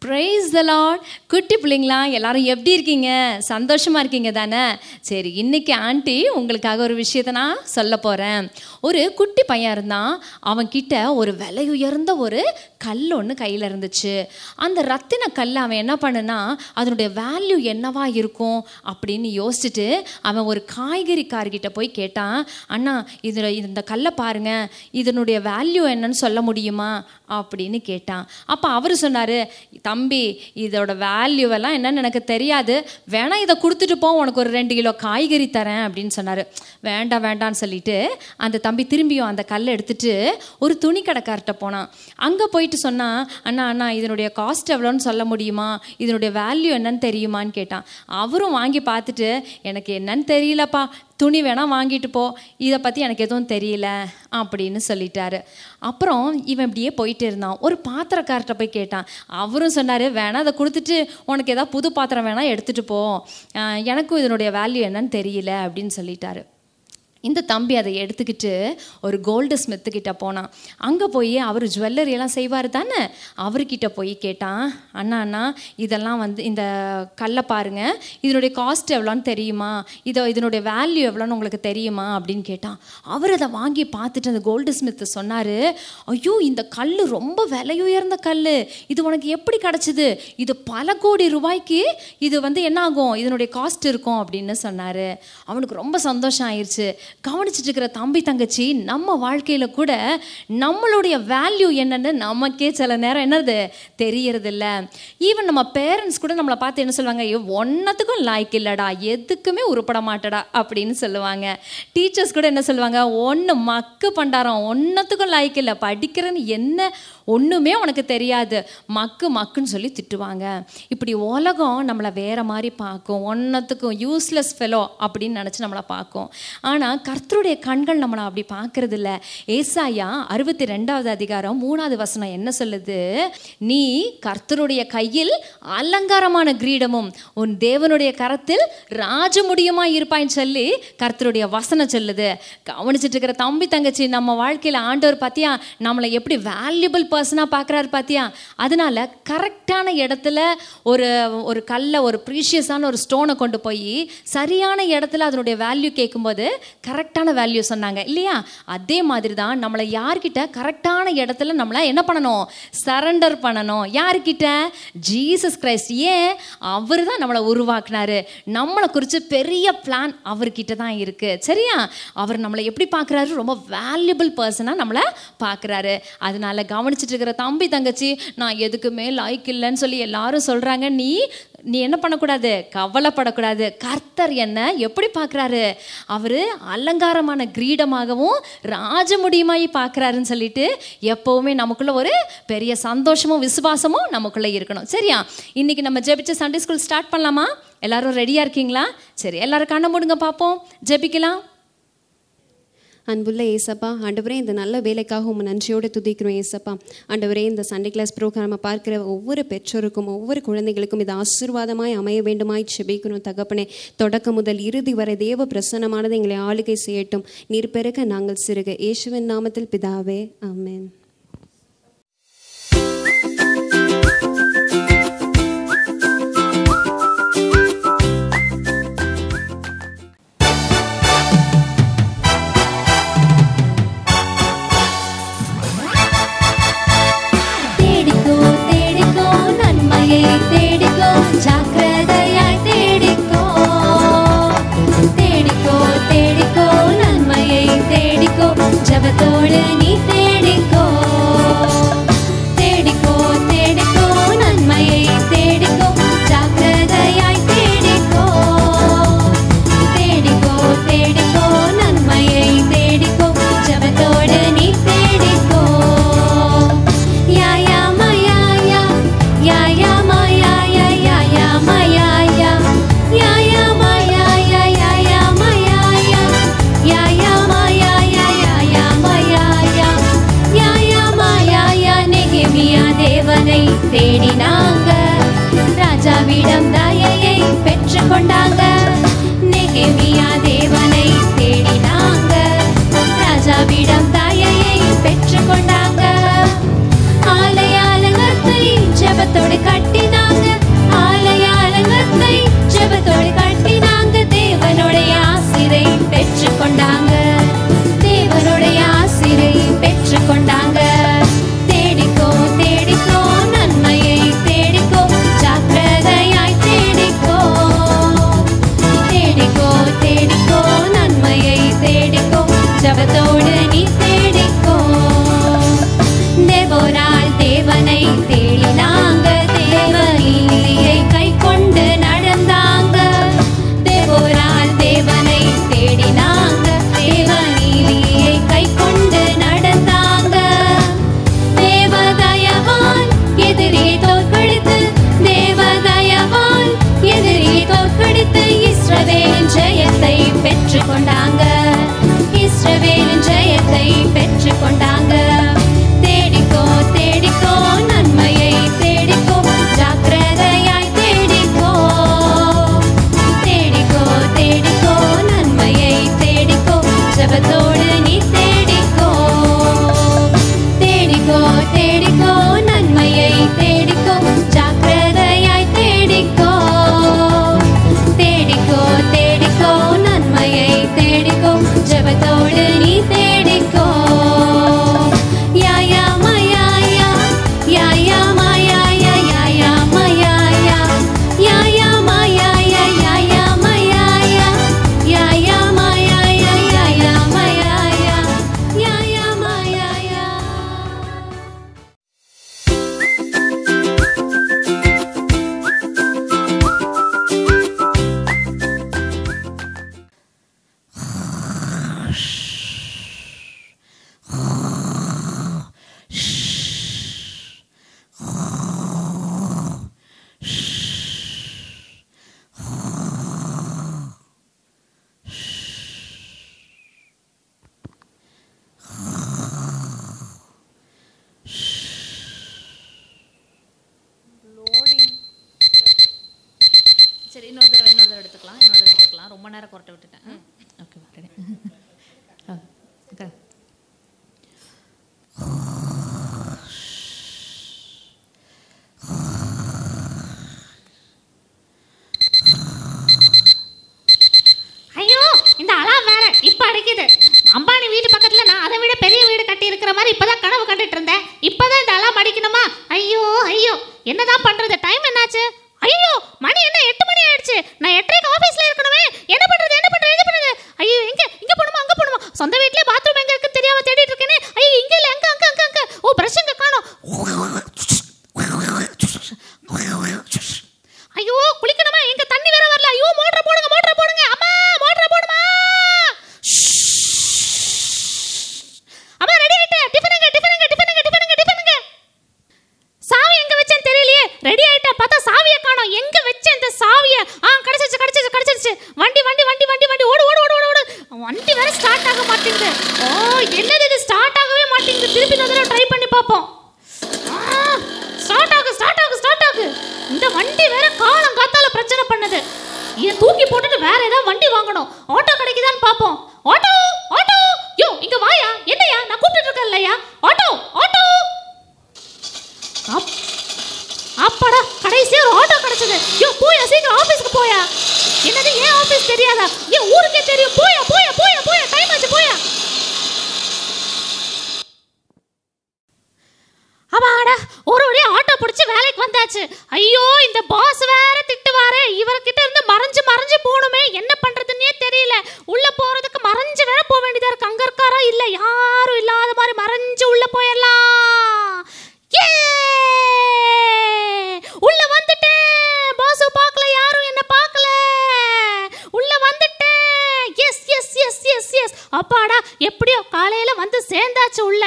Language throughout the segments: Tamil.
பிரைஸ் த லார்ட் குட்டி பிள்ளைங்களா எல்லாரும் எப்படி இருக்கீங்க சந்தோஷமா இருக்கீங்க தானே சரி இன்னைக்கு ஆண்டி உங்களுக்காக ஒரு விஷயத்த நான் சொல்ல போறேன் ஒரு குட்டி பையன் இருந்தான் அவன் கிட்ட ஒரு விலை உயர்ந்த ஒரு கல் ஒன்று கையில் இருந்துச்சு அந்த ரத்தின கல் அவன் என்ன பண்ணுனா அதனுடைய வேல்யூ என்னவா இருக்கும் அப்படின்னு யோசிச்சுட்டு அவன் ஒரு காய்கறிக்காரர்கிட்ட போய் கேட்டான் அண்ணா இதில் இந்த கல்லை பாருங்க இதனுடைய வேல்யூ என்னன்னு சொல்ல முடியுமா அப்படின்னு கேட்டான் அப்போ அவர் சொன்னார் தம்பி இதோட வேல்யூவெல்லாம் என்னன்னு எனக்கு தெரியாது வேணா இதை கொடுத்துட்டு போ உனக்கு ஒரு ரெண்டு கிலோ காய்கறி தரேன் அப்படின்னு சொன்னார் வேண்டாம் வேண்டாம்னு சொல்லிட்டு அந்த தம்பி திரும்பியும் அந்த கல்லை எடுத்துட்டு ஒரு துணி கடைக்கார்ட்ட போனான் அங்கே போயிட்டு சொன்னான் அண்ணா அண்ணா இதனுடைய காஸ்ட் எவ்வளோன்னு சொல்ல முடியுமா இதனுடைய வேல்யூ என்னன்னு தெரியுமான்னு கேட்டான் அவரும் வாங்கி பார்த்துட்டு எனக்கு என்னன்னு தெரியலப்பா துணி வேணால் வாங்கிட்டு போ இதை பற்றி எனக்கு எதுவும் தெரியல அப்படின்னு சொல்லிட்டாரு அப்புறம் இவன் இப்படியே போயிட்டு இருந்தான் ஒரு பாத்திரக்கார்ட்ட போய் கேட்டான் அவரும் சொன்னார் வேணா அதை கொடுத்துட்டு உனக்கு ஏதாவது புது பாத்திரம் வேணால் எடுத்துகிட்டு போ ஆஹ் எனக்கும் இதனுடைய வேல்யூ என்னன்னு தெரியல அப்படின்னு சொல்லிட்டாரு இந்த தம்பி அதை எடுத்துக்கிட்டு ஒரு கோல்டு ஸ்மித்துக்கிட்ட போனான் அங்கே போய் அவர் ஜுவல்லரி எல்லாம் செய்வார் தானே அவர்கிட்ட போய் கேட்டான் அண்ணா அண்ணா இதெல்லாம் வந்து இந்த கல்லை பாருங்க இதனுடைய காஸ்ட் எவ்வளோன்னு தெரியுமா இதை இதனுடைய வேல்யூ எவ்வளோன்னு உங்களுக்கு தெரியுமா அப்படின்னு கேட்டான் அவர் அதை வாங்கி பார்த்துட்டு அந்த கோல்டு ஸ்மித்து சொன்னார் ஐயோ இந்த கல் ரொம்ப விலையுயர்ந்த கல் இது உனக்கு எப்படி கிடச்சிது இது பல கோடி ரூபாய்க்கு இது வந்து என்ன ஆகும் இதனுடைய காஸ்ட் இருக்கும் அப்படின்னு சொன்னார் அவனுக்கு ரொம்ப சந்தோஷம் ஆயிடுச்சு கவனிச்சிட்டு இருக்கிற தம்பி தங்கச்சி நம்ம வாழ்க்கையில் கூட நம்மளுடைய வேல்யூ என்னன்னு நமக்கே சில நேரம் என்னது தெரியறது இல்ல ஈவன் நம்ம பேரண்ட்ஸ் கூட நம்மளை பார்த்து என்ன சொல்லுவாங்க ஐயோ ஒன்றத்துக்கும் லாய்க்கு இல்லடா எதுக்குமே உருப்பட மாட்டடா அப்படின்னு சொல்லுவாங்க டீச்சர்ஸ் கூட என்ன சொல்லுவாங்க ஒன்று மக்கு பண்டாரம் ஒன்றத்துக்கும் லாய்க்கு இல்லை படிக்கிறேன்னு என்ன ஒன்றுமே உனக்கு தெரியாது மக்கு மக்குன்னு சொல்லி திட்டுவாங்க இப்படி உலகம் நம்மளை வேற மாதிரி பார்க்கும் ஒன்றத்துக்கும் யூஸ்லெஸ் ஃபெலோ அப்படின்னு நினச்சி நம்மளை பார்க்கும் ஆனால் கர்த்தருடைய கண்கள் நம்மளை அப்படி பார்க்கறது இல்ல ஏசாயா அறுபத்தி ரெண்டாவது அதிகாரம் மூணாவது வசனம் என்ன சொல்லுது நீ கர்த்தருடைய கையில் அலங்காரமான கிரீடமும் உன் தேவனுடைய கரத்தில் ராஜமுடியுமா இருப்பாய்ன்னு சொல்லி கர்த்தருடைய வசனம் சொல்லுது கவனிச்சிட்டு இருக்கிற தம்பி தங்கச்சி நம்ம வாழ்க்கையில் ஆண்டவர் பார்த்தியா நம்மளை எப்படி வேல்யூபிள் பர்சனாக பார்க்குறாரு பார்த்தியா அதனால கரெக்டான இடத்துல ஒரு ஒரு கல்லை ஒரு ப்ரீஷியஸான ஒரு ஸ்டோனை கொண்டு போய் சரியான இடத்துல அதனுடைய வேல்யூ கேட்கும்போது கரெக்டான வேல்யூ சொன்னாங்க இல்லையா அதே மாதிரி தான் நம்மளை யார்கிட்ட கரெக்டான இடத்துல நம்மளை என்ன பண்ணணும் சரண்டர் பண்ணணும் யார்கிட்ட ஜீசஸ் கிரைஸ்ட் ஏன் அவர் தான் நம்மளை உருவாக்குனாரு நம்மளை குறித்து பெரிய பிளான் அவர்கிட்ட தான் இருக்குது சரியா அவர் நம்மளை எப்படி பார்க்குறாரு ரொம்ப வேல்யூபிள் பர்சனாக நம்மளை பார்க்குறாரு அதனால கவனிச்சிட்டு இருக்கிற தம்பி தங்கச்சி நான் எதுக்குமே லாய்க்கு இல்லைன்னு சொல்லி எல்லாரும் சொல்கிறாங்க நீ நீ என்ன பண்ணக்கூடாது கவலைப்படக்கூடாது கர்த்தர் என்ன எப்படி பார்க்குறாரு அவர் அலங்காரமான கிரீடமாகவும் ராஜமுடியுமாய் பார்க்குறாருன்னு சொல்லிட்டு எப்போவுமே நமக்குள்ள ஒரு பெரிய சந்தோஷமும் விசுவாசமும் நமக்குள்ளே இருக்கணும் சரியா இன்னைக்கு நம்ம ஜெபிச்சு சண்டே ஸ்கூல் ஸ்டார்ட் பண்ணலாமா எல்லாரும் ரெடியாக இருக்கீங்களா சரி எல்லாரும் கண்ணை மூடுங்க பார்ப்போம் ஜெபிக்கலாம் அன்புள்ள ஏசப்பா ஆண்டவரே இந்த நல்ல வேலைக்காக உங்கள் நன்றியோடு துதிக்கிறோம் ஏசப்பா ஆண்டவரே இந்த சண்டே கிளாஸ் ப்ரோக்ராமை பார்க்குற ஒவ்வொரு பெற்றோருக்கும் ஒவ்வொரு குழந்தைகளுக்கும் இது ஆசீர்வாதமாய் அமைய வேண்டுமாய் செபிக்கணும் தகப்பனே தொடக்கம் முதல் இறுதி வரை தேவ பிரசன்னமானது எங்களை ஆளுகை செய்யட்டும் நீர் பெருக நாங்கள் சிறுக இயேசுவின் நாமத்தில் பிதாவே ஆமென் தேடிக்கோ தேடிக்கோ நன்மையை தேடிக்கோ ஜாக்கிரதையாய் தேடிக்கோ தேடிக்கோ தேடிக்கோ நன்மையை தேடிக்கோ ஜபத்தோடு நீ தேடிக்கோ தேடிக்கோ தேடிக்கோ நன்மையை தேடிக்கோ ஜாக்கிரதையாய் தேடிக்கோ தேடிக்கோ தேடிக்கோ நன்மையை தேடிக்கோ ஜபத்தோடு நீ தேடிக்கோ யா யா மயா யா யா யா மயா யா யா யா மயா யா யா யா மயா யா யா யா மயா யா யா யா மயா யா யா யா மயா யா யா யா மயா யா நெகேமியா தேவனை தேடினாங்க ராஜாவிடம் தயையை பெற்றுக்கொண்டாங்க நெகேமியா தேவனை தேடினாங்க ராஜாவிடம் தயையை பெற்றுக்கொண்டாங்க ஆலயாலங்கத்தை ஜெபத்தோடு கட்டி தேவோரால் தேவனை தேடினாங்க தேவ நீதியை கை கொண்டு நடந்தாங்க தேவோரால் தேவனை தேடினாங்க தேவ நீதியை கை கொண்டு நடந்தாங்க தேவதயவால் எதிரி தோற்கடித்து தேவதயவால் எதிரி தோற்கடித்து இஸ்ரவேலின் ஜெயத்தை பெற்றுக் கொண்டாங்க இஸ்ரவேலின் ஜெயத்தை பெற்றுக் கொண்டாங்க தேடிக்கோ தேடிக்கோ நன்மையை தேடிக்கோ ஜாக்கிரதையாய் தேடிக்கோ தேடிக்கோ தேடிக்கோ நன்மையை தேடிக்கோ ஜபத்தோடு நீ தேடிக்கோ தேடிக்கோ தேடிக்கோ நன்மையை தேடிக்கோ ஜாக்கிரதையாய் தேடிக்கோ தேடிக்கோ தேடிக்கோ நன்மையை தேடிக்கோ ஜபத்தோடு நீ தேடிக்கோ யாயா மயாயா யாயா மயாயா யாயா மயாயா யாயா மயாயா யாயா மயாயா யாயா மயாயா யாயா மயாயா யாயா மயாயா சரி இன்னொரு தடவை இன்னொரு தடவை எடுத்துக்கலாம் இன்னொரு தடவை எடுத்துக்கலாம் ரொம்ப நேரம் குரட்டை விட்டுட்டேன் ஓகே ரெடி ஓகே ஐயோ இந்த அலாம் வேற இப்ப அடிக்குது அம்பானி வீட்டு பக்கத்துல நான் அதை விட பெரிய வீடு கட்டி இருக்கிற மாதிரி இப்பதான் கனவு கண்டுட்டு இருந்தேன் இப்பதான் இந்த அலாம் அடிக்கணுமா ஐயோ ஐயோ என்னதான் பண்றது டைம் என்னாச்சு ஐயோ மணி என்ன எட்டு மணி ஆயிடுச்சு நான் எட்டரைக்கு ஆபீஸ்ல இருக்கணுமே என்ன பண்றது என்ன பண்றது என்ன பண்றது ஐயோ எங்க இங்க போணுமா அங்க போணுமா சொந்த வீட்லயே பாத்ரூம் எங்க இருக்குன்னு தெரியாம தேடிட்டு இருக்கேனே ஐயோ இங்க இல்ல அங்க அங்க அங்க அங்க ஓ பிரஷ் எங்க காணோம் ஐயோ குளிக்கணுமா எங்க தண்ணி வேற வரல ஐயோ மோட்டர் போடுங்க மோட்டர் போடுங்க அம்மா மோட்டர் போடுமா அம்மா ரெடி ஆயிட்டேன் டிஃபனுங்க டிஃபனுங்க டிஃபனுங்க டிஃபனுங்க டிஃபனுங்க சாவி எங்க வச்சேன்னு தெரியலையே ரெடி ஆயிட்டேன் பார்த்தா சாவியை காணோம் எங்க வச்சேன் இந்த சாவியை ஆ கிடைச்சிருச்சு கிடைச்சிருச்சு கிடைச்சிருச்சு வண்டி வண்டி வண்டி வண்டி வண்டி ஓடு ஓடு ஓடு ஓடு ஓடு வண்டி வேற ஸ்டார்ட் ஆக மாட்டேங்குது ஓ என்னது இது ஸ்டார்ட் ஆகவே மாட்டேங்குது திருப்பி இந்த தடவை ட்ரை பண்ணி பார்ப்போம் ஸ்டார்ட் ஆகு ஸ்டார்ட் ஆகு ஸ்டார்ட் ஆகு இந்த வண்டி வேற காலம் காத்தால பிரச்சனை பண்ணுது இதை தூக்கி போட்டுட்டு வேற ஏதாவது வண்டி வாங்கணும் ஆட்டோ கிடைக்குதான்னு பாப்போம் ஆட்டோ ஆட்டோ யோ இங்க வாயா என்னையா நான் கூப்பிட்டு இருக்கேன் இல்லையா ஆட்டோ ஆட்டோ அப்- அப்பாடா கடைசியா ஒரு ஆட்டோ கிடைச்சது யோ போயா சீக்கிரம் ஆபீஸ்க்கு போயா என்னது ஏன் ஆபீஸ் தெரியாதா ஏன் ஊருக்கே தெரியும் போயா போயா போயா போயா டைம் ஆச்சு போயா அப்பாடா ஒரு வழியா ஆட்டோ பிடிச்சு வேலைக்கு வந்தாச்சு ஐயோ இந்த பாஸ் வேற திட்டுவாரு இவர்கிட்ட இருந்து மறைஞ்சு மறைஞ்சு போகணுமே என்ன பண்றதுன்னே தெரியல உள்ள போறதுக்கு மறைஞ்சு வேற போக வேண்டியதா இருக்கு அங்க இருக்காரா இல்ல யாரும் இல்லாத மாதிரி மறைஞ்சு உள்ள போயிடலாம் ஏ உள்ள வந்துட்டேன் பாசு பார்க்கல யாரும் என்ன பார்க்கல உள்ள வந்துட்டேன் yes yes yes yes yes அப்பாடா எப்படியோ காலையில வந்து சேர்ந்தாச்சு உள்ள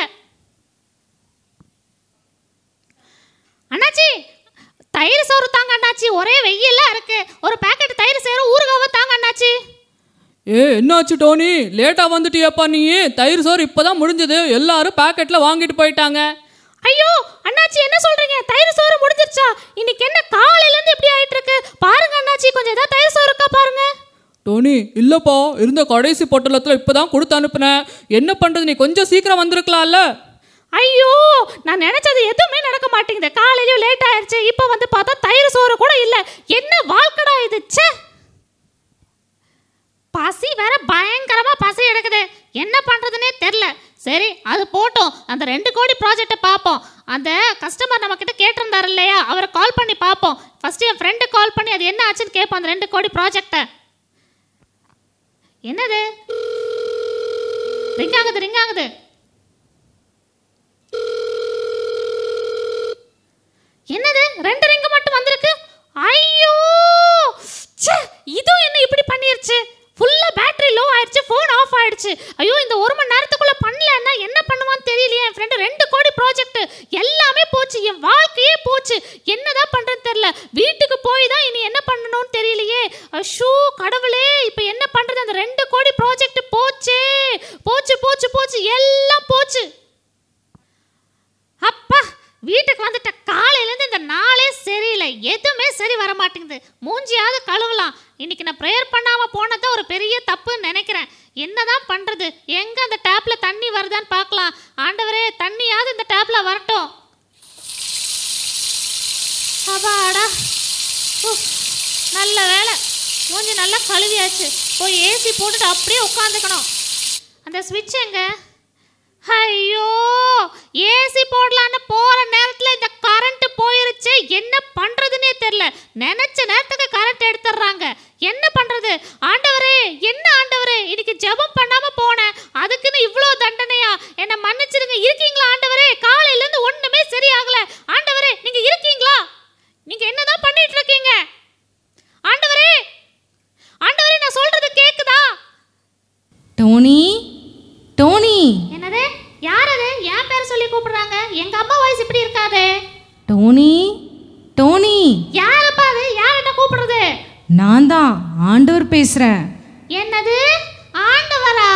அண்ணாச்சி தயிர் சோறு தாங்க அண்ணாச்சி ஒரே வெயிலா இருக்கு ஒரு பாக்கெட் தயிர் சோறு ஊறுகாவை தாங்க அண்ணாச்சி ஏ என்னாச்சு டோனி லேட்டாக வந்துட்டியாப்பா நீ தயிர் சோறு இப்போதான் முடிஞ்சது எல்லாரும் பாக்கெட்டில் வாங்கிட்டு போயிட்டாங்க ஐயோ அண்ணாச்சி என்ன சொல்றீங்க தயிர் சோறு முடிஞ்சிருச்சா இன்னைக்கு என்ன காலையில இருந்து இப்படி ஆயிட்டு இருக்கு பாருங்க அண்ணாச்சி கொஞ்சம் ஏதாவது தயிர் சோறு இருக்கா பாருங்க டோனி இல்லைப்பா இருந்த கடைசி பொட்டலத்தில் இப்போ தான் கொடுத்து அனுப்புனேன் என்ன பண்ணுறது நீ கொஞ்சம் சீக்கிரம் வந்திருக்கலாம்ல ஐயோ நான் நினைச்சது எதுவுமே நடக்க மாட்டேங்குது காலையிலயும் லேட் ஆயிருச்சு இப்போ வந்து பார்த்தா தயிர் சோறு கூட இல்ல என்ன வாழ்க்கடா இது ச்சே பசி வேற பயங்கரமா பசி எடுக்குது என்ன பண்றதுனே தெரில சரி அது போட்டோம் அந்த ரெண்டு கோடி ப்ராஜெக்டை பார்ப்போம் அந்த கஸ்டமர் நம்ம கிட்ட கேட்டிருந்தாரு இல்லையா அவரை கால் பண்ணி பார்ப்போம் ஃபர்ஸ்ட் என் ஃப்ரெண்டு கால் பண்ணி அது என்ன ஆச்சுன்னு கேட்போம் அந்த ரெண்டு கோடி ப்ராஜெக்டை என்னது ரிங் ஆகுது ரிங் ஆகுது எல்லாமே போச்சு என் வாழ்க்கையே போச்சு என்னதான் பண்றேன்னு தெரியல வீட்டுக்கு போய் தான் இனி என்ன பண்ணணும்னு தெரியலையே அஷோ கடவுளே இப்போ என்ன பண்றது அந்த ரெண்டு கோடி ப்ராஜெக்ட் போச்சே போச்சு போச்சு போச்சு எல்லாம் போச்சு அப்பா வீட்டுக்கு வந்துட்ட காலையிலேருந்து இந்த நாளே சரியில்லை எதுவுமே சரி வர மாட்டேங்குது மூஞ்சியாவது கழுவலாம் இன்னைக்கு நான் ப்ரேயர் பண்ணாமல் போனது ஒரு பெரிய தப்புன்னு நினைக்கிறேன் என்னதான் பண்ணுறது எங்கே அந்த டேப்பில் தண்ணி வருதான்னு பார்க்கலாம் ஆண்டவரே தண்ணியாவது இந்த டேப்பில் வரட்டும் அப்பாடா உஃப், நல்ல வேலை மூஞ்சி நல்லா கழுவியாச்சு போய் ஏசி போட்டுட்டு அப்படியே உட்காந்துக்கணும் அந்த ஸ்விட்ச் எங்க ஐயோ ஏசி போடலான்னு போற நேரத்துல இந்த கரண்ட் போயிருச்சு என்ன பண்றதுன்னே தெரியல நினைச்ச நேரத்துக்கு கரண்ட் எடுத்துடுறாங்க என்ன பண்றது ஆண்டவரே என்ன ஆண்டவரே இன்னைக்கு ஜெபம் பண்ணாம போனேன் அதுக்குன்னு இவ்வளோ தண்டனையா என்ன மன்னிச்சிருங்க இருக்கீங்களா ஆண்டவரே காலையில இருந்து ஒண்ணுமே சரியாகல ஆண்டவரே நீங்க இருக்கீங்களா நீங்க என்னதான் பண்ணிட்டு இருக்கீங்க ஆண்டவரே ஆண்டவரே நான் சொல்றது கேக்குதா டோனி டோனி என்னது யார் அது என் பேர் சொல்லி கூப்பிடுறாங்க எங்க அம்மா வாய்ஸ் இப்படி இருக்காது டோனி டோனி யாரப்பா அது யார் என்ன கூப்பிடுறது நான் தான் ஆண்டவர் பேசுகிறேன் என்னது ஆண்டவரா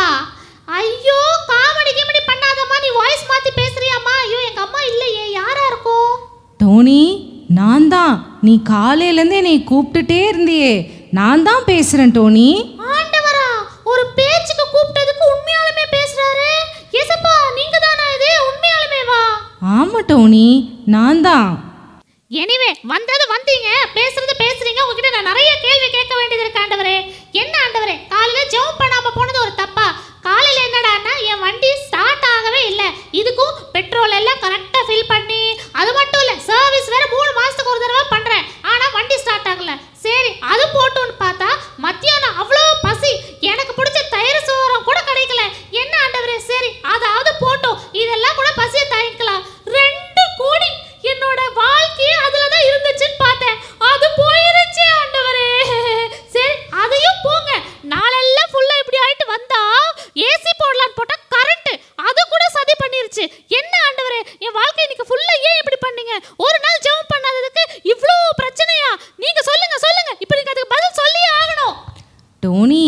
ஐயோ காமெடி கிமெடி பண்ணாதம்மா நீ வாய்ஸ் மாத்தி பேசுறியாம்மா ஐயோ எங்க அம்மா இல்லையே யாரா இருக்கும் டோனி நான் தான் நீ காலையிலேருந்து என்னை கூப்பிட்டுட்டே இருந்தியே நான் தான் பேசுகிறேன் டோனி ஆண்டவரா ஒரு பேச்சுக்கு கூப்பிட்டதுக்கு உண்மையாலுமே பேசுறாரு ஏசப்பா நீங்க தானா இது உண்மையாலுமே வா ஆமாம் டோனி நான் தான் எனிவே வந்தது வந்தீங்க பேசுறது பேசுறீங்க உங்ககிட்ட நான் நிறைய கேள்வி கேட்க வேண்டியது இருக்கு ஆண்டவரே என்ன ஆண்டவரே காலையில ஜெபம் பண்ணாம போனது ஒரு தப்பா காலையில என்னடான்னா என் வண்டி ஸ்டார்ட் ஆகவே இல்லை இதுக்கும் பெட்ரோல் எல்லாம் கரெக்டா ஃபில் பண்ணி அது மட்டும் இல்ல சர்வீஸ் வேற மூணு மாசத்துக்கு ஒரு தடவை பண்றேன் ஆனா வண்டி ஸ்டார்ட் ஆகல சரி அது போட்டோன்னு பார்த்தா மத்தியானம் அவ்வளோ பசி எனக்கு பிடிச்ச தயிர் சோறம் கூட கிடைக்கல என்ன ஆண்டவரே சரி அதாவது போட்டோம் இதெல்லாம் கூட பசியை தாங்கிக்கலாம் ரெண்டு கோடி என்னோட வாழ்க்கையே அதுல தான் இருந்துச்சுன்னு பார்த்தேன் அது போயிருச்சு ஆண்டவரே சரி அதையும் போங்க நாளெல்லாம் ஃபுல்லா இப்படி ஆயிட்டு வந்தா ஏசி போடலான்னு போட்டா கரண்ட் அது கூட சதி பண்ணிருச்சு என்ன ஆண்டவரே என் வாழ்க்கை இன்னைக்கு ஃபுல்லா ஏன் இப்படி பண்ணீங்க ஒரு நாள் ஜெபம் பண்ணாததுக்கு இவ்ளோ பிரச்சனையா நீங்க சொல்லுங்க சொல்லுங்க இப்போ நீங்க அதுக்கு பதில் சொல்லியே ஆகணும் டோனி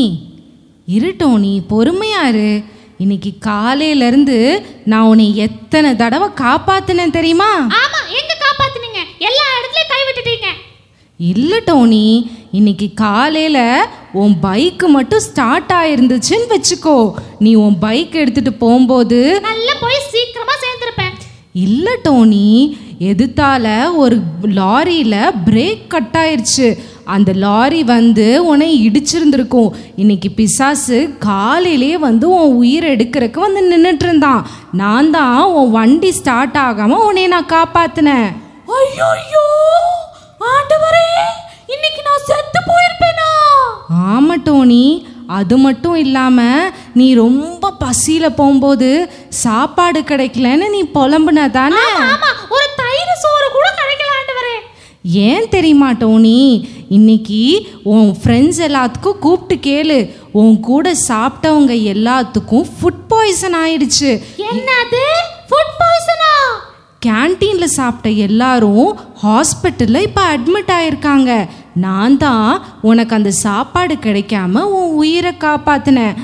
இரு டோனி பொறுமையா இரு இன்னைக்கு காலையிலேருந்து நான் உன்னை எத்தனை தடவை காப்பாத்தினேன் தெரியுமா ஆமா எங்க காப்பாத்துனீங்க எல்லா இடத்துலயும் கை விட்டுட்டீங்க இல்லை டோனி இன்னைக்கு காலையில் உன் பைக்கு மட்டும் ஸ்டார்ட் ஆயிருந்துச்சுன்னு வச்சுக்கோ நீ உன் பைக் எடுத்துட்டு போகும்போது நல்லா போய் சீக்கிரமா சேர்ந்திருப்பேன் இல்லை டோனி எதிர்த்தால ஒரு லாரியில் பிரேக் கட் ஆயிருச்சு அந்த லாரி வந்து உன்னை இடிச்சிருந்திருக்கும் இன்னைக்கு பிசாசு காலையிலேயே வந்து உன் உயிர் எடுக்கிறதுக்கு வந்து நின்றுட்டு இருந்தான் நான் தான் உன் வண்டி ஸ்டார்ட் ஆகாமல் உன்னை நான் காப்பாத்தினேன் ஐயோ ஆண்டவரே இன்னைக்கு நான் செத்து போயிருப்பேனா ஆமா டோனி அது மட்டும் இல்லாமல் நீ ரொம்ப பசியில் போகும்போது சாப்பாடு கிடைக்கலன்னு நீ புலம்புன தானே ஆமா ஒரு தயிர் சோறு கூட கிடைக்கல ஆண்டவரே ஏன் தெரியுமா டோனி இன்னைக்கு உன் ஃப்ரெண்ட்ஸ் எல்லாத்துக்கும் கூப்பிட்டு கேளு உன் கூட சாப்பிட்டவங்க எல்லாத்துக்கும் ஃபுட் பாய்சன் ஆயிடுச்சு என்னது ஃபுட் பாய்சனா கேன்டீனில் சாப்பிட்ட எல்லாரும் ஹாஸ்பிட்டலில் இப்போ அட்மிட் ஆயிருக்காங்க நான் தான் உனக்கு அந்த சாப்பாடு கிடைக்காம உன் உயிரை காப்பாத்தினேன்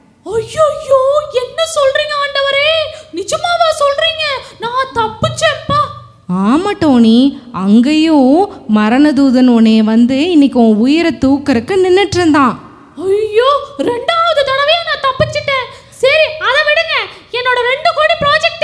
ஐயோ என்ன சொல்றீங்க ஆண்டவரே நிஜமாவா சொல்றீங்க நான் தப்பிச்சேன்ப்பா ஆமா டோனி அங்கேயும் மரணதூதன் உன்னைய வந்து இன்னைக்கு உன் உயிரை தூக்கறக்கு நின்றுட்டு இருந்தான் ஐயோ ரெண்டாவது தடவையா நான் தப்பிச்சிட்டேன் சரி அதை விடுங்க என்னோட ரெண்டு கோடி ப்ராஜெக்ட்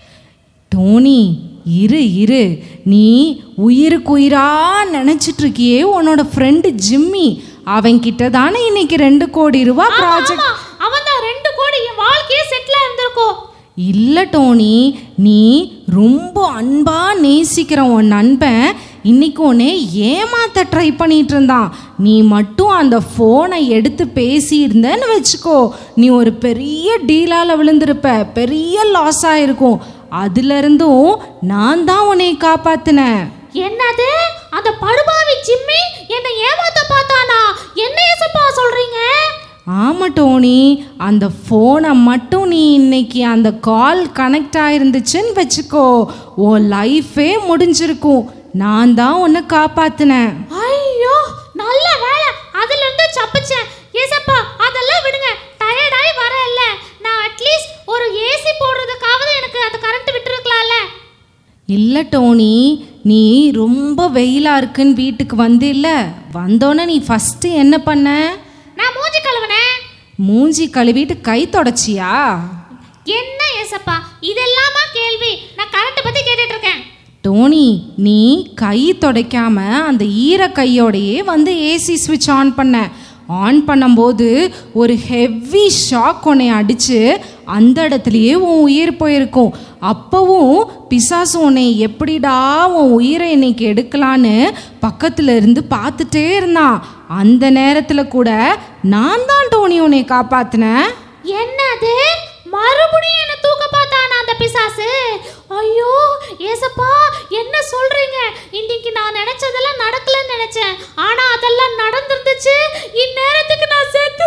டோனி இரு இரு நீ உயிருக்கு உயிரா நினைச்சிட்டு இருக்கியே உன்னோட ஃப்ரெண்டு ஜிம்மி அவன்கிட்ட தானே இன்னைக்கு ரெண்டு கோடி ரூபா ப்ராஜெக்ட் அவன் தான் ரெண்டு கோடி என் வாழ்க்கையே செட்டில் இருந்திருக்கும் இல்லை டோனி நீ ரொம்ப அன்பா நேசிக்கிற உன் நண்பன் இன்னைக்கு உன்னை ஏமாத்த ட்ரை பண்ணிட்டு இருந்தான் நீ மட்டும் அந்த ஃபோனை எடுத்து பேசியிருந்தேன்னு வச்சுக்கோ நீ ஒரு பெரிய டீலால விழுந்திருப்ப பெரிய லாஸ் ஆயிருக்கும் அதுல இருந்தும் நான் தான் உன்னை காப்பாத்தினேன் என்னது அந்த படுபாவி ஜிம்மி என்னை ஏமாத்த பார்த்தானா என்ன ஏசப்பா சொல்றீங்க ஆமா டோனி அந்த ஃபோனை மட்டும் நீ இன்னைக்கு அந்த கால் கனெக்ட் ஆயிருந்துச்சுன்னு வச்சுக்கோ உன் லைஃபே முடிஞ்சிருக்கும் நான் தான் உன்னை காப்பாத்தினேன் ஐயோ நல்ல வேலை அதுல இருந்து தப்பிச்சேன் ஏசப்பா அதெல்லாம் விடுங்க டயர்டாயி வரல நான் அட்லீஸ்ட் ஒரு ஏசி போடுறதுக்காவது எனக்கு அந்த கரண்ட் விட்டுருக்கலாம்ல இல்லை டோனி நீ ரொம்ப வெயிலா இருக்குன்னு வீட்டுக்கு வந்தில்ல வந்தோன்னே நீ ஃபஸ்ட்டு என்ன பண்ண நான் மூஞ்சி கழுவுனேன் மூஞ்சி கழுவிட்டு கை தொடச்சியா என்ன ஏசப்பா இதெல்லாமா கேள்வி நான் கரண்ட் பத்தி கேட்டுட்டு இருக்கேன் டோனி நீ கை துடைக்காம அந்த ஈர கையோடையே வந்து ஏசி ஸ்விட்ச் ஆன் பண்ண ஆன் பண்ணும்போது ஒரு ஹெவி ஷாக் உன்னை அடிச்சு அந்த இடத்துலையே உன் உயிர் போயிருக்கும் அப்போவும் பிசாசு உன்னை எப்படிடா உன் உயிரை இன்னைக்கு எடுக்கலான்னு பக்கத்துல இருந்து பார்த்துட்டே இருந்தான் அந்த நேரத்தில் கூட நான் தான் டோனி உன்னை காப்பாத்தினேன் என்னது மறுபடியும் என்ன தூக்க பார்த்தானா அந்த பிசாசு ஐயோ ஏசப்பா என்ன சொல்றீங்க இன்னைக்கு நான் நினைச்சதெல்லாம் நடக்கலன்னு நினைச்சேன் ஆனா அதெல்லாம் நடந்துருந்துச்சு இந்நேரத்துக்கு நான் செத்து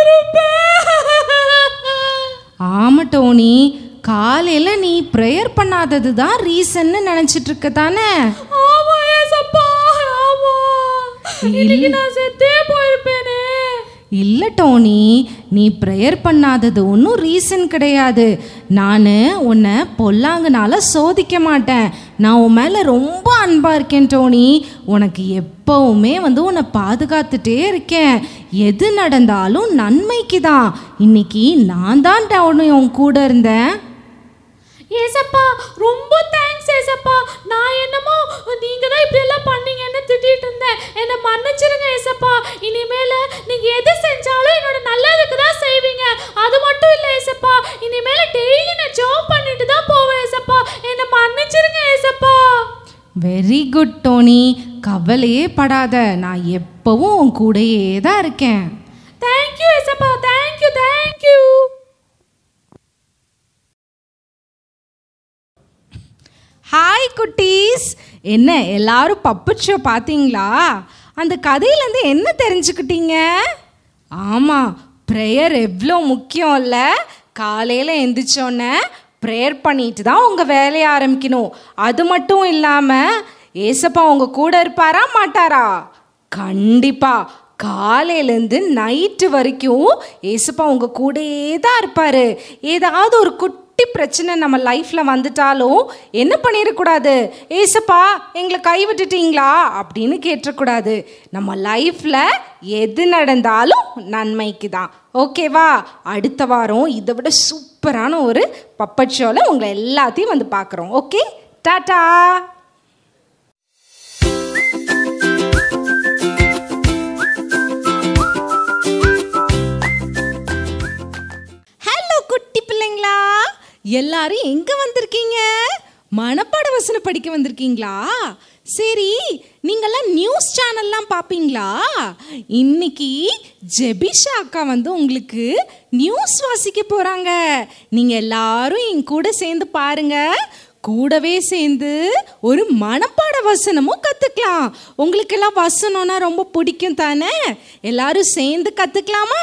போயிருப்பேன் ஆமா டோனி காலையில நீ ப்ரேயர் பண்ணாதது தான் ரீசன்னு நினைச்சிட்டு இருக்க தானே ஆமா ஏசப்பா ஆமா இன்னைக்கு நான் செத்தே போயிருப்பேனே இல்ல டோனி நீ ப்ரேயர் பண்ணாதது ஒன்றும் ரீசன் கிடையாது நான் உன்னை பொல்லாங்கனால சோதிக்க மாட்டேன் நான் உன் மேலே ரொம்ப அன்பா இருக்கேன் டோனி உனக்கு எப்பவுமே வந்து உன்னை பாதுகாத்துட்டே இருக்கேன் எது நடந்தாலும் நன்மைக்கு தான் இன்னைக்கு நான் தான் டவுனி உன் கூட இருந்தேன் ஏசப்பா ரொம்ப தேங்க்ஸ் ஏசப்பா நான் என்னமோ நீங்க தான் இப்படி எல்லாம் பண்ணீங்கன்னு திட்டிட்டு இருந்தேன் என்னை மன்னிச்சிருங்க ஏசப்பா இனிமேல நீங்க எது செஞ்சாலும் என்னோட நல்லதுக்கு தான் செய்வீங்க அது மட்டும் இல்ல ஏசப்பா இனிமேல டெய்லி நான் ஜாப் பண்ணிட்டு தான் போவேன் ஏசப்பா என்னை மன்னிச்சிருங்க ஏசப்பா வெரி குட் டோனி கவலையே படாத நான் எப்பவும் உன் கூடயே தான் இருக்கேன் தேங்க்யூ ஏசப்பா தேங்க்யூ தேங்க்யூ ஹாய் குட்டீஸ் என்ன எல்லாரும் பப்புட் ஷோ பார்த்தீங்களா அந்த கதையிலேருந்து என்ன தெரிஞ்சுக்கிட்டீங்க ஆமாம் ப்ரேயர் எவ்வளோ முக்கியம் இல்லை காலையில் எந்திரிச்சோன்னே ப்ரேயர் பண்ணிட்டு தான் உங்கள் வேலையை ஆரம்பிக்கணும் அது மட்டும் இல்லாமல் ஏசப்பா உங்கள் கூட இருப்பாரா மாட்டாரா கண்டிப்பாக காலையிலேருந்து நைட்டு வரைக்கும் ஏசப்பா உங்கள் கூடயே தான் இருப்பார் ஏதாவது ஒரு குட்டி பிரச்சனை நம்ம லைஃப்பில் வந்துட்டாலும் என்ன பண்ணிடக்கூடாது ஏசப்பா எங்களை கைவிட்டுட்டீங்களா அப்படின்னு கேட்டக்கூடாது நம்ம லைஃப்பில் எது நடந்தாலும் நன்மைக்கு தான் ஓகேவா அடுத்த வாரம் இதை விட சூப்பரான ஒரு பப்பட் ஷோவில் உங்களை எல்லாத்தையும் வந்து பார்க்குறோம் ஓகே டாட்டா ஹலோ குட்டி பிள்ளைங்களா எல்லாரும் எங்க வந்திருக்கீங்க மனப்பாட வசனம் படிக்க வந்திருக்கீங்களா சரி நீங்கெல்லாம் நியூஸ் சேனல்லாம் பார்ப்பீங்களா இன்னைக்கு ஜெபிஷா அக்கா வந்து உங்களுக்கு நியூஸ் வாசிக்க போறாங்க நீங்க எல்லாரும் என் கூட சேர்ந்து பாருங்க கூடவே சேர்ந்து ஒரு மனப்பாட வசனமும் கத்துக்கலாம் உங்களுக்கெல்லாம் வசனம்னா ரொம்ப பிடிக்கும் தானே எல்லாரும் சேர்ந்து கத்துக்கலாமா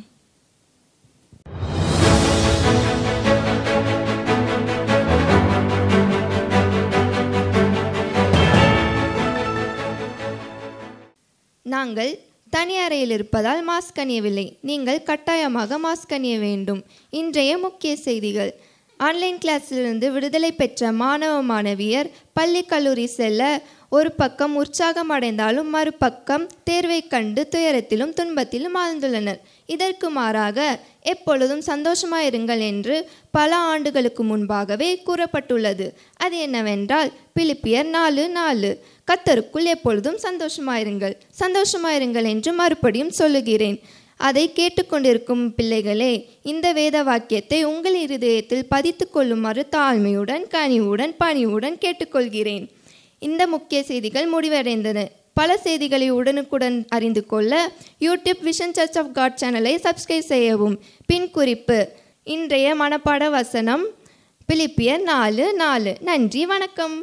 நாங்கள் தனி அறையில் இருப்பதால் மாஸ்க் அணியவில்லை நீங்கள் கட்டாயமாக மாஸ்க் அணிய வேண்டும் இன்றைய முக்கிய செய்திகள் ஆன்லைன் கிளாஸிலிருந்து விடுதலை பெற்ற மாணவ மாணவியர் பள்ளி கல்லூரி செல்ல ஒரு பக்கம் உற்சாகம் அடைந்தாலும் மறுபக்கம் தேர்வை கண்டு துயரத்திலும் துன்பத்திலும் ஆழ்ந்துள்ளனர் இதற்கு மாறாக எப்பொழுதும் சந்தோஷமாயிருங்கள் என்று பல ஆண்டுகளுக்கு முன்பாகவே கூறப்பட்டுள்ளது அது என்னவென்றால் பிலிப்பியர் நாலு நாலு கத்தருக்குள் எப்பொழுதும் சந்தோஷமாயிருங்கள் சந்தோஷமாயிருங்கள் என்று மறுபடியும் சொல்லுகிறேன் அதை கேட்டுக்கொண்டிருக்கும் பிள்ளைகளே இந்த வேத வாக்கியத்தை உங்கள் இருதயத்தில் பதித்து கொள்ளுமாறு தாழ்மையுடன் கனிவுடன் பணிவுடன் கேட்டுக்கொள்கிறேன் இந்த முக்கிய செய்திகள் முடிவடைந்தன பல செய்திகளை உடனுக்குடன் அறிந்து கொள்ள YouTube Vision Church of God சேனலை சப்ஸ்கிரைப் செய்யவும் பின் குறிப்பு இன்றைய மனப்பாட வசனம் பிலிப்பியர் நாலு நாலு நன்றி வணக்கம்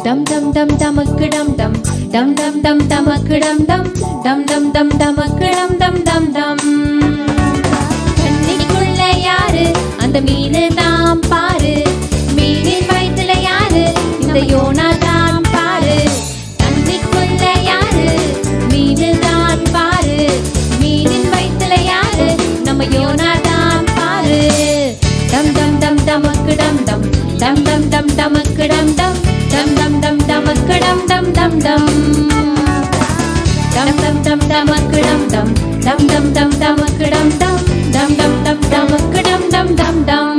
டம் டம் டம் டமக்கு டம் டம் டம் டம் டம் டமக்கு டம் டம் டம் டம் டம் டமக்கு டம் டம் டம் டம் கண்ணிக்குள்ள யாரு அந்த மீனு தான் பாரு மீனின் வயித்துல யாரு இந்த யோனா தான் பாரு கண்ணிக்குள்ள யாரு மீனு தான் பாரு மீனின் வயித்துல யாரு நம்ம யோனா தான் பாரு டம் டம் டம் டமக்கு டம் டம் டம் டம் டம் டமக்கு டம் டம் டம் டம் டம் டமக்கு டம் டம் டம் டம் டம் டம் டம் டமக்கு டம் டம் டம் டம் டம் டமக்கு டம் டம் டம் டம் டம் டமக்கு டம் டம் டம் டம்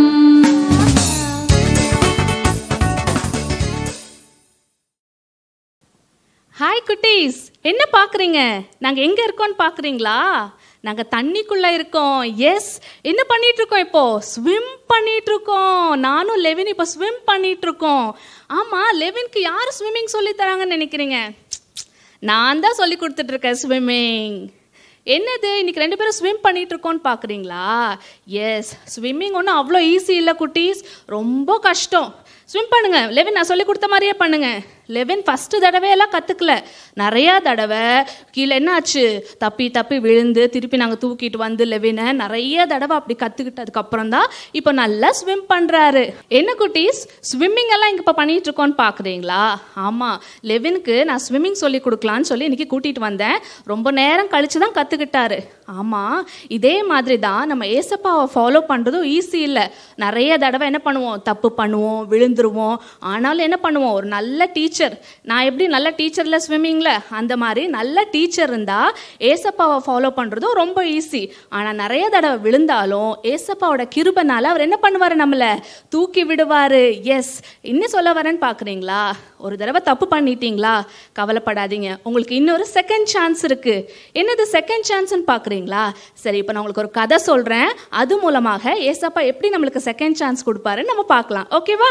ஹாய் குட்டீஸ் என்ன பார்க்குறீங்க நாங்கள் எங்கே இருக்கோம்னு பார்க்குறீங்களா நாங்கள் தண்ணிக்குள்ளே இருக்கோம் எஸ் என்ன பண்ணிட்டு இருக்கோம் இப்போ ஸ்விம் பண்ணிட்டு இருக்கோம் நானும் லெவின் இப்போ ஸ்விம் பண்ணிட்டு இருக்கோம் ஆமாம் லெவின்க்கு யார் ஸ்விம்மிங் சொல்லி தராங்கன்னு நினைக்கிறீங்க நான் தான் சொல்லி கொடுத்துட்டு இருக்கேன் ஸ்விம்மிங் என்னது இன்னைக்கு ரெண்டு பேரும் ஸ்விம் பண்ணிட்டு இருக்கோம்னு பார்க்குறீங்களா எஸ் ஸ்விம்மிங் ஒன்றும் அவ்வளோ ஈஸி இல்லை குட்டீஸ் ரொம்ப கஷ்டம் ஸ்விம் பண்ணுங்க லெவின் நான் சொல்லி கொடுத்த மாதிரியே பண்ணுங்க லெவின் ஃபஸ்ட்டு தடவையெல்லாம் கற்றுக்கல நிறையா தடவை கீழே என்ன ஆச்சு தப்பி தப்பி விழுந்து திருப்பி நாங்கள் தூக்கிட்டு வந்து லெவினை நிறைய தடவை அப்படி கற்றுக்கிட்டதுக்கு அப்புறம் தான் இப்போ நல்லா ஸ்விம் பண்ணுறாரு என்ன குட்டீஸ் ஸ்விம்மிங் எல்லாம் இங்கே இப்போ பண்ணிட்டு இருக்கோம்னு பார்க்குறீங்களா ஆமாம் லெவினுக்கு நான் ஸ்விம்மிங் சொல்லி கொடுக்கலான்னு சொல்லி இன்னைக்கு கூட்டிகிட்டு வந்தேன் ரொம்ப நேரம் கழிச்சு தான் கற்றுக்கிட்டாரு ஆமாம் இதே மாதிரி தான் நம்ம ஏசப்பாவை ஃபாலோ பண்ணுறதும் ஈஸி இல்லை நிறைய தடவை என்ன பண்ணுவோம் தப்பு பண்ணுவோம் விழுந்துருவோம் ஆனாலும் என்ன பண்ணுவோம் ஒரு நல்ல டீச்சர் நான் எப்படி நல்ல டீச்சரில் ஸ்விம்மிங்கில் அந்த மாதிரி நல்ல டீச்சர் இருந்தால் ஏசப்பாவை ஃபாலோ பண்ணுறதும் ரொம்ப ஈஸி ஆனால் நிறைய தடவை விழுந்தாலும் ஏசப்பாவோட கிருபனால அவர் என்ன பண்ணுவார் நம்மளை தூக்கி விடுவார் எஸ் என்ன சொல்ல வரேன்னு பார்க்குறீங்களா ஒரு தடவை தப்பு பண்ணிட்டீங்களா கவலைப்படாதீங்க உங்களுக்கு இன்னொரு செகண்ட் சான்ஸ் இருக்கு என்னது செகண்ட் சான்ஸ்னு பார்க்குறீங்களா சரி இப்போ நான் உங்களுக்கு ஒரு கதை சொல்கிறேன் அது மூலமாக ஏசப்பா எப்படி நம்மளுக்கு செகண்ட் சான்ஸ் கொடுப்பாருன்னு நம்ம பார்க்கலாம் ஓகேவா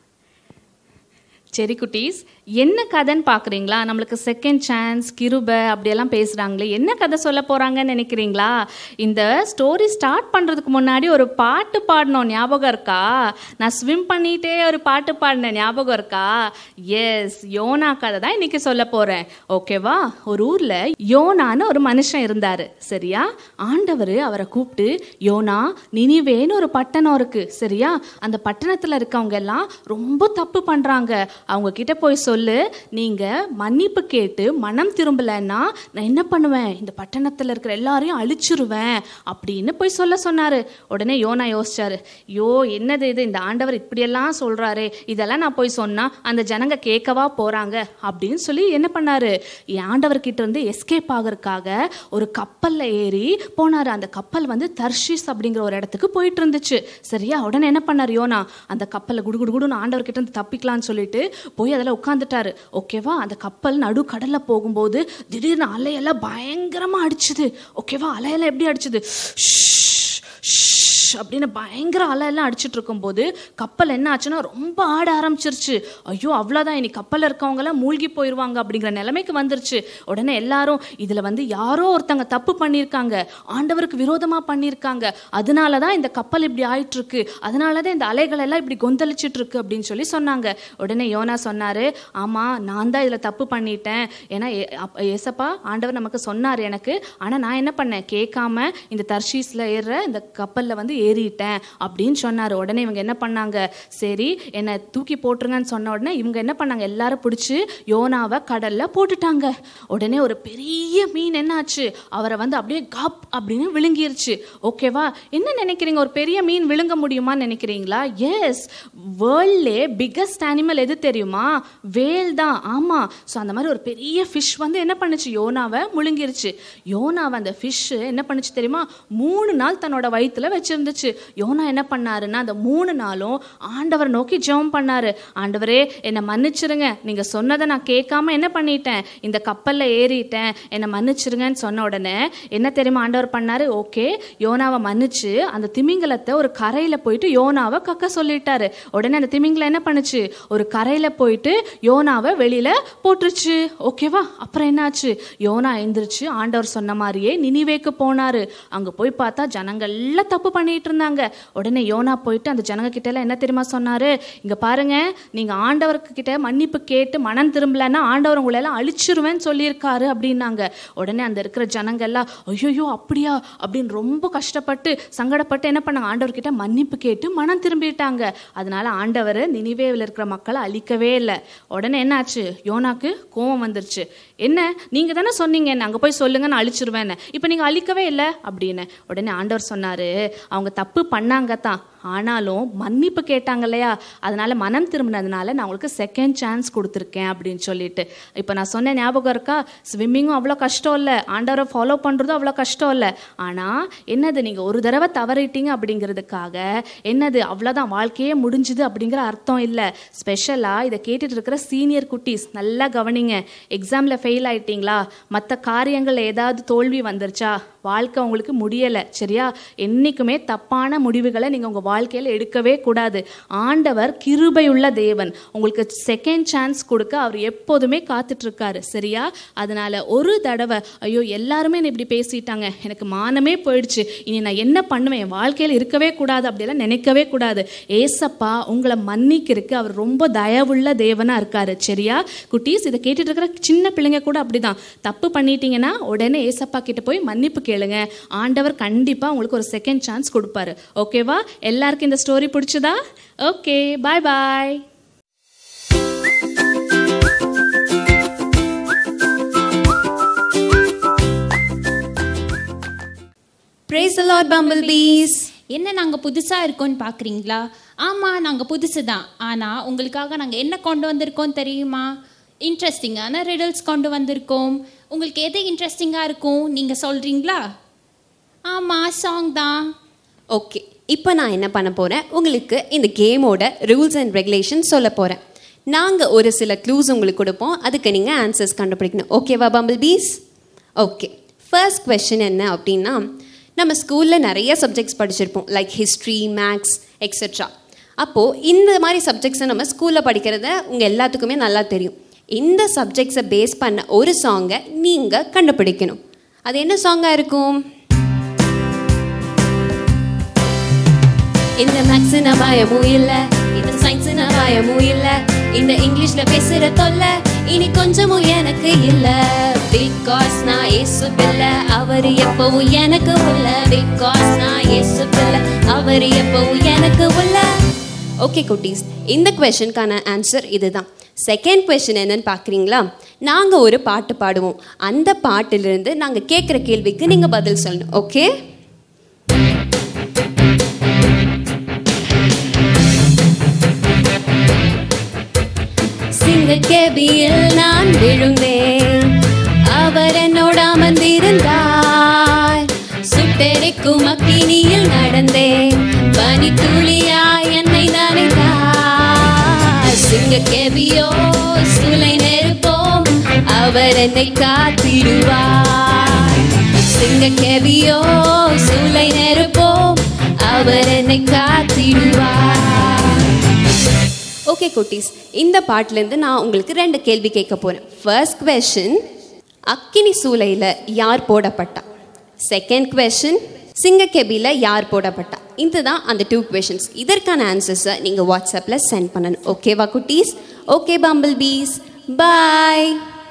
சரி குட்டீஸ் என்ன கதைன்னு பார்க்குறீங்களா நம்மளுக்கு செகண்ட் சான்ஸ் கிருப அப்படியெல்லாம் பேசுகிறாங்களே என்ன கதை சொல்ல போகிறாங்கன்னு நினைக்கிறீங்களா இந்த ஸ்டோரி ஸ்டார்ட் பண்ணுறதுக்கு முன்னாடி ஒரு பாட்டு பாடணும் ஞாபகம் இருக்கா நான் ஸ்விம் பண்ணிகிட்டே ஒரு பாட்டு பாடினேன் ஞாபகம் இருக்கா எஸ் யோனா கதை தான் இன்னைக்கு சொல்ல போகிறேன் ஓகேவா ஒரு ஊரில் யோனான்னு ஒரு மனுஷன் இருந்தார் சரியா ஆண்டவர் அவரை கூப்பிட்டு யோனா நினிவேன்னு ஒரு பட்டணம் இருக்குது சரியா அந்த பட்டணத்தில் இருக்கவங்க எல்லாம் ரொம்ப தப்பு பண்ணுறாங்க அவங்க கிட்ட போய் சொல்லு நீங்க மன்னிப்பு கேட்டு மனம் திரும்பலைன்னா நான் என்ன பண்ணுவேன் இந்த பட்டணத்தில் இருக்கிற எல்லாரையும் அழிச்சிருவேன் அப்படின்னு போய் சொல்ல சொன்னாரு உடனே யோனா யோசிச்சாரு யோ என்னது இது இந்த ஆண்டவர் இப்படியெல்லாம் சொல்றாரு இதெல்லாம் நான் போய் சொன்னா அந்த ஜனங்க கேட்கவா போறாங்க அப்படின்னு சொல்லி என்ன பண்ணாரு என் ஆண்டவர் கிட்ட இருந்து எஸ்கேப் ஆகிறதுக்காக ஒரு கப்பல்ல ஏறி போனாரு அந்த கப்பல் வந்து தர்ஷிஸ் அப்படிங்கிற ஒரு இடத்துக்கு போயிட்டு இருந்துச்சு சரியா உடனே என்ன பண்ணார் யோனா அந்த கப்பல்ல குடு குடு குடுன்னு ஆண்டவர் கிட்ட இருந்து தப்பிக்கலாம்னு சொல்லிட்டு போய் அதில் உட்காந்துட்டாரு ஓகேவா அந்த கப்பல் நடு கடல்ல போகும்போது திடீர்னு அலையெல்லாம் பயங்கரமா அடிச்சுது ஓகேவா அலையெல்லாம் எப்படி அடிச்சுது அப்படின்னு பயங்கர அலையெல்லாம் அடிச்சிட்டு இருக்கும்போது கப்பல் என்ன ஆச்சுன்னா ரொம்ப ஆட ஆரம்பிச்சிருச்சு ஐயோ அவ்வளோதான் இனி கப்பலில் இருக்கவங்கலாம் மூழ்கி போயிடுவாங்க அப்படிங்கிற நிலைமைக்கு வந்துருச்சு உடனே எல்லாரும் இதில் வந்து யாரோ ஒருத்தங்க தப்பு பண்ணியிருக்காங்க ஆண்டவருக்கு விரோதமாக பண்ணியிருக்காங்க அதனால தான் இந்த கப்பல் இப்படி ஆயிட்டு இருக்கு அதனால தான் இந்த அலைகள் எல்லாம் இப்படி கொந்தளிச்சிட்டு இருக்கு அப்படின்னு சொல்லி சொன்னாங்க உடனே யோனா சொன்னாரு ஆமாம் நான் தான் இதில் தப்பு பண்ணிட்டேன் ஏன்னா ஏ- அப்ப ஏசப்பா ஆண்டவர் நமக்கு சொன்னார் எனக்கு ஆனால் நான் என்ன பண்ணேன் கேட்காம இந்த தர்ஷீஸில் ஏறுற இந்த கப்பலில் வந்து ஏறிட்டேன் அப்படின்னு சொன்னார் உடனே இவங்க என்ன பண்ணாங்க சரி என்னை தூக்கி போட்டுருங்கன்னு சொன்ன உடனே இவங்க என்ன பண்ணாங்க எல்லாரும் பிடிச்சி யோனாவை கடலில் போட்டுட்டாங்க உடனே ஒரு பெரிய மீன் என்னாச்சு அவரை வந்து அப்படியே கப் அப்படின்னு விழுங்கிருச்சு ஓகேவா என்ன நினைக்கிறீங்க ஒரு பெரிய மீன் விழுங்க முடியுமான்னு நினைக்கிறீங்களா எஸ் வேர்ல்ட்லே பிக்கஸ்ட் அனிமல் எது தெரியுமா வேல் தான் ஆமாம் ஸோ அந்த மாதிரி ஒரு பெரிய ஃபிஷ் வந்து என்ன பண்ணுச்சு யோனாவை முழுங்கிருச்சு யோனாவை அந்த ஃபிஷ் என்ன பண்ணுச்சு தெரியுமா மூணு நாள் தன்னோட வயித்துல வச்சிருந்துச்சு யோனா என்ன பண்ணாருன்னா அந்த மூணு நாளும் ஆண்டவர் நோக்கி ஜெபம் பண்ணாரு ஆண்டவரே என்னை மன்னிச்சிருங்க நீங்க சொன்னதை நான் கேட்காம என்ன பண்ணிட்டேன் இந்த கப்பல்ல ஏறிட்டேன் என்னை மன்னிச்சிருங்கன்னு சொன்ன உடனே என்ன தெரியுமா ஆண்டவர் பண்ணாரு ஓகே யோனாவை மன்னிச்சு அந்த திமிங்கலத்தை ஒரு கரையில போயிட்டு யோனாவை கக்க சொல்லிட்டாரு உடனே அந்த திமிங்கலம் என்ன பண்ணுச்சு ஒரு கரையில போயிட்டு யோனாவை வெளியில போட்டுருச்சு ஓகேவா அப்புறம் என்னாச்சு யோனா எந்திரிச்சு ஆண்டவர் சொன்ன மாதிரியே நினிவேக்கு போனாரு அங்க போய் பார்த்தா ஜனங்கள் எல்லாம் தப்பு பண்ணிட்டு பண்ணிட்டு இருந்தாங்க உடனே யோனா போயிட்டு அந்த ஜனங்க கிட்ட எல்லாம் என்ன தெரியுமா சொன்னாரு இங்க பாருங்க நீங்க ஆண்டவருக்கு கிட்ட மன்னிப்பு கேட்டு மனம் திரும்பலன்னா ஆண்டவர் உங்களை எல்லாம் அழிச்சிருவேன்னு சொல்லியிருக்காரு அப்படின்னாங்க உடனே அந்த இருக்கிற ஜனங்க எல்லாம் ஐயோ அப்படியா அப்படின்னு ரொம்ப கஷ்டப்பட்டு சங்கடப்பட்டு என்ன பண்ணாங்க ஆண்டவர் கிட்ட மன்னிப்பு கேட்டு மனம் திரும்பிட்டாங்க அதனால ஆண்டவர் நினிவேவில் இருக்கிற மக்களை அழிக்கவே இல்லை உடனே என்ன ஆச்சு யோனாக்கு கோவம் வந்துருச்சு என்ன நீங்க தானே சொன்னீங்க என்ன அங்க போய் சொல்லுங்க நான் அழிச்சிருவேன்னு இப்போ நீங்க அழிக்கவே இல்லை அப்படின்னு உடனே ஆண்டவர் சொன்னாரு அவங்க தப்பு பண்ணாங்க தான் ஆனாலும் மன்னிப்பு கேட்டாங்க இல்லையா அதனால மனம் திரும்பினதுனால நான் உங்களுக்கு செகண்ட் சான்ஸ் கொடுத்துருக்கேன் அப்படின்னு சொல்லிட்டு இப்போ நான் சொன்ன ஞாபகம் இருக்கா ஸ்விம்மிங்கும் அவ்வளோ கஷ்டம் இல்லை ஆண்டவரை ஃபாலோ பண்ணுறதும் அவ்வளோ கஷ்டம் இல்லை ஆனால் என்னது நீங்கள் ஒரு தடவை தவறிட்டீங்க அப்படிங்கிறதுக்காக என்னது அவ்வளோதான் வாழ்க்கையே முடிஞ்சுது அப்படிங்கிற அர்த்தம் இல்லை ஸ்பெஷலாக இதை கேட்டுட்டு இருக்கிற சீனியர் குட்டீஸ் நல்லா கவனிங்க எக்ஸாமில் ஃபெயில் ஆயிட்டீங்களா மற்ற காரியங்களில் ஏதாவது தோல்வி வந்துருச்சா வாழ்க்கை உங்களுக்கு முடியலை சரியா என்றைக்குமே தப்பான முடிவுகளை நீங்கள் உங்கள் வாழ்க்கையில் எடுக்கவே கூடாது ஆண்டவர் கிருபையுள்ள தேவன் உங்களுக்கு செகண்ட் சான்ஸ் கொடுக்க அவர் எப்போதுமே காத்துட்டு இருக்காரு சரியா அதனால ஒரு தடவை ஐயோ எல்லாருமே என்னை இப்படி பேசிட்டாங்க எனக்கு மானமே போயிடுச்சு இனி நான் என்ன பண்ணுவேன் என் வாழ்க்கையில் இருக்கவே கூடாது அப்படியெல்லாம் நினைக்கவே கூடாது ஏசப்பா உங்களை மன்னிக்கிறதுக்கு அவர் ரொம்ப தயவுள்ள தேவனா இருக்காரு சரியா குட்டீஸ் இதை கேட்டுட்டு இருக்கிற சின்ன பிள்ளைங்க கூட அப்படிதான் தப்பு பண்ணிட்டீங்கன்னா உடனே ஏசப்பா கிட்ட போய் மன்னிப்பு கேளுங்க ஆண்டவர் கண்டிப்பா உங்களுக்கு ஒரு செகண்ட் சான்ஸ் கொடுப்பாரு ஓகேவா எல்லாருக்கும் இந்த ஸ்டோரி பிடிச்சதா okay bye bye Praise the Lord, bumblebees. என்ன நாங்கள் புதுசாக இருக்கோம்னு பார்க்குறீங்களா ஆமாம் நாங்கள் புதுசு தான் ஆனால் உங்களுக்காக நாங்கள் என்ன கொண்டு வந்திருக்கோம் தெரியுமா இன்ட்ரெஸ்டிங்கான ரிடல்ஸ் கொண்டு வந்திருக்கோம் உங்களுக்கு எது இன்ட்ரெஸ்டிங்காக இருக்கும் நீங்கள் சொல்கிறீங்களா ஆமாம் சாங் தான் ஓகே இப்போ நான் என்ன பண்ண போகிறேன் உங்களுக்கு இந்த கேமோட ரூல்ஸ் அண்ட் ரெகுலேஷன் சொல்ல போகிறேன் நாங்கள் ஒரு சில க்ளூஸ் உங்களுக்கு கொடுப்போம் அதுக்கு நீங்கள் ஆன்சர்ஸ் கண்டுபிடிக்கணும் ஓகேவா bumble bees okay first question என்ன அப்படின்னா நம்ம ஸ்கூலில் நிறைய சப்ஜெக்ட்ஸ் படிச்சிருப்போம் லைக் ஹிஸ்ட்ரி மேக்ஸ் எக்ஸெட்ரா அப்போது இந்த மாதிரி சப்ஜெக்ட்ஸை நம்ம ஸ்கூலில் படிக்கிறத உங்கள் எல்லாத்துக்குமே நல்லா தெரியும் இந்த சப்ஜெக்ட்ஸை பேஸ் பண்ண ஒரு சாங்கை நீங்கள் கண்டுபிடிக்கணும் அது என்ன சாங்காக இருக்கும் இந்த மேக்ஸ் பயமும் இல்ல இந்த சயின்ஸ் பயமும் இல்ல இந்த இங்கிலீஷ்ல பேசுற தொல்ல இனி கொஞ்சமும் எனக்கு இல்ல பிகாஸ் நான் இயேசு பிள்ளை அவர் எப்பவும் எனக்கு உள்ள பிகாஸ் நான் இயேசு பிள்ளை அவர் எப்பவும் எனக்கு உள்ள ஓகே குட்டீஸ் இந்த கொஷனுக்கான ஆன்சர் இதுதான் செகண்ட் கொஷின் என்னன்னு பார்க்குறீங்களா நாங்கள் ஒரு பாட்டு பாடுவோம் அந்த பாட்டிலிருந்து நாங்கள் கேட்குற கேள்விக்கு நீங்கள் பதில் சொல்லணும் ஓகே சிங்கக்கேபியில் நான் விழுந்தேன் அவர் என்னோட அமர்ந்திருந்தார் சுட்டெரிக்கும் அக்கினியில் நடந்தேன் பனி துளியாய் என்னை நனைத்தார் சிங்கக்கேபியோ சுலை நெருப்போம் அவர் என்னை காத்திடுவார் சிங்கக்கேபியோ சுலை நெருப்போம் அவர் என்னை காத்திடுவார் ஓகே குட்டீஸ் இந்த பாட்டிலேருந்து நான் உங்களுக்கு ரெண்டு கேள்வி கேட்க போகிறேன் ஃபர்ஸ்ட் கொஷின் அக்கினி சூளையில் யார் போடப்பட்டா செகண்ட் கொஷின் சிங்கக்கெபியில் யார் போடப்பட்டா இதுதான் அந்த டூ கொஷின்ஸ் இதற்கான ஆன்சர்ஸை நீங்கள் வாட்ஸ்அப்பில் சென்ட் பண்ணணும் ஓகேவா குட்டீஸ் ஓகே பம்பிள் பீஸ் பாய்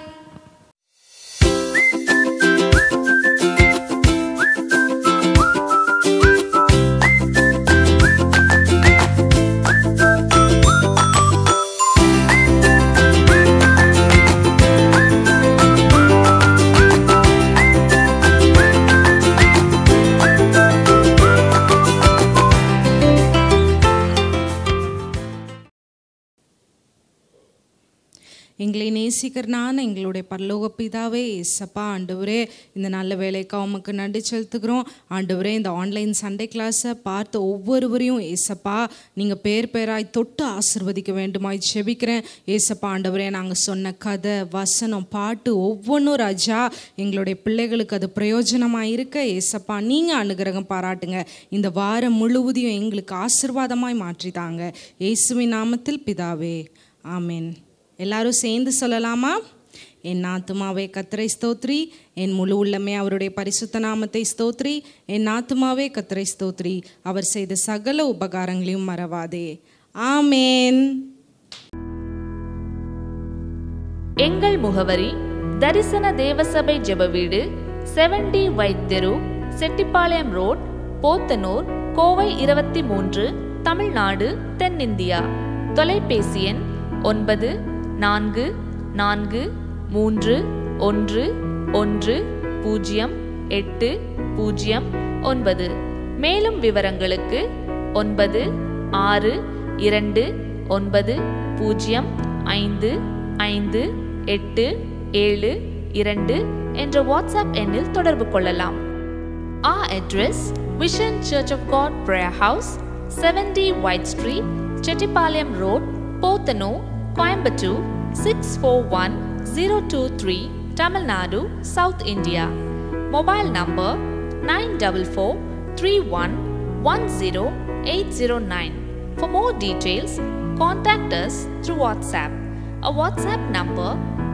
எங்களை நேசிக்கிறனான எங்களுடைய பரலோக பிதாவே ஏசப்பா ஆண்டவரே இந்த நல்ல வேலைக்கு உமக்கு நன்றி செலுத்துகிறோம் ஆண்டவரே இந்த ஆன்லைன் சண்டே கிளாஸை பார்த்து ஒவ்வொருவரையும் ஏசப்பா நீங்கள் பேர் பேராய் தொட்டு ஆசிர்வதிக்க வேண்டுமாய் செபிக்கிறேன் ஏசப்பா ஆண்டவரே நாங்கள் சொன்ன கதை வசனம் பாட்டு ஒவ்வொன்றும் ராஜா எங்களுடைய பிள்ளைகளுக்கு அது பிரயோஜனமாக இருக்க ஏசப்பா நீங்கள் அனுகிரகம் பாராட்டுங்க இந்த வாரம் முழுவதையும் எங்களுக்கு ஆசிர்வாதமாய் மாற்றித்தாங்க இயேசுவின் நாமத்தில் பிதாவே ஆமென் எல்லாரும் சேர்ந்து சொல்லலாமா என் ஆத்துமாவே கத்தரை ஸ்தோத்ரி என் முழு உள்ளமே அவருடைய பரிசுத்த நாமத்தை ஸ்தோத்ரி என் ஆத்துமாவே கத்தரை ஸ்தோத்ரி அவர் செய்த சகல உபகாரங்களையும் மறவாதே ஆமேன் எங்கள் முகவரி தரிசன தேவசபை ஜெப வீடு செவன் டி வைத் தெரு செட்டிப்பாளையம் ரோட் போத்தனூர் கோவை இருபத்தி மூன்று தமிழ்நாடு தென்னிந்தியா தொலைபேசி எண் ஒன்பது நான்கு நான்கு மூன்று ஒன்று ஒன்று பூஜ்ஜியம் எட்டு பூஜ்ஜியம் ஒன்பது மேலும் விவரங்களுக்கு ஒன்பது ஆறு இரண்டு ஒன்பது பூஜ்ஜியம் ஐந்து ஐந்து எட்டு ஏழு இரண்டு என்ற வாட்ஸ்அப் எண்ணில் தொடர்பு கொள்ளலாம் Our address Vision Church of God Prayer House 70 White Street Chettipalayam Road Pothano Coimbatore 641023 Tamil Nadu South India Mobile number 9443110 For more details contact us through WhatsApp a WhatsApp number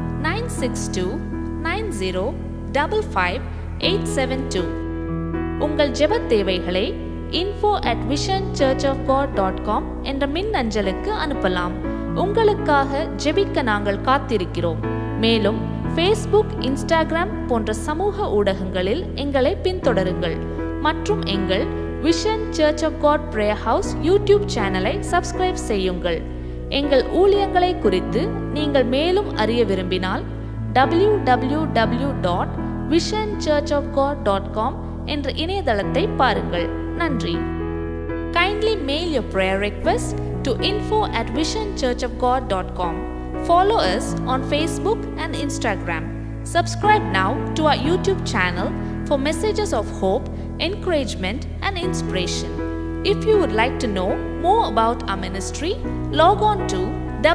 96290555872 உங்கள் ஜெபத் தேவைகளை info at visionchurchofgod.com என்ற மின் அஞ்சலுக்கு அனுப்பலாம் உங்களுக்காக ஜெபிக்க நாங்கள் காத்திருக்கிறோம் மேலும் ஃபேஸ்புக் இன்ஸ்டாகிராம் போன்ற சமூக ஊடகங்களில் எங்களை பின்தொடருங்கள் மற்றும் எங்கள் Vision Church of God prayer house YouTube சேனலை சப்ஸ்கிரைப் செய்யுங்கள் எங்கள் ஊழியங்களை குறித்து நீங்கள் மேலும் அறிய விரும்பினால் W W W dot Vision Church of God dot com என்ற இணையதளத்தை பாருங்கள் நன்றி Kindly mail your prayer request to info at visionchurchofgod.com. Follow us on Facebook and Instagram. Subscribe now to our YouTube channel for messages of hope, encouragement, and inspiration. If you would like to know more about our ministry, log on to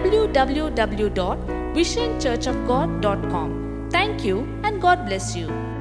www.visionchurchofgod.com. Thank you and God bless you.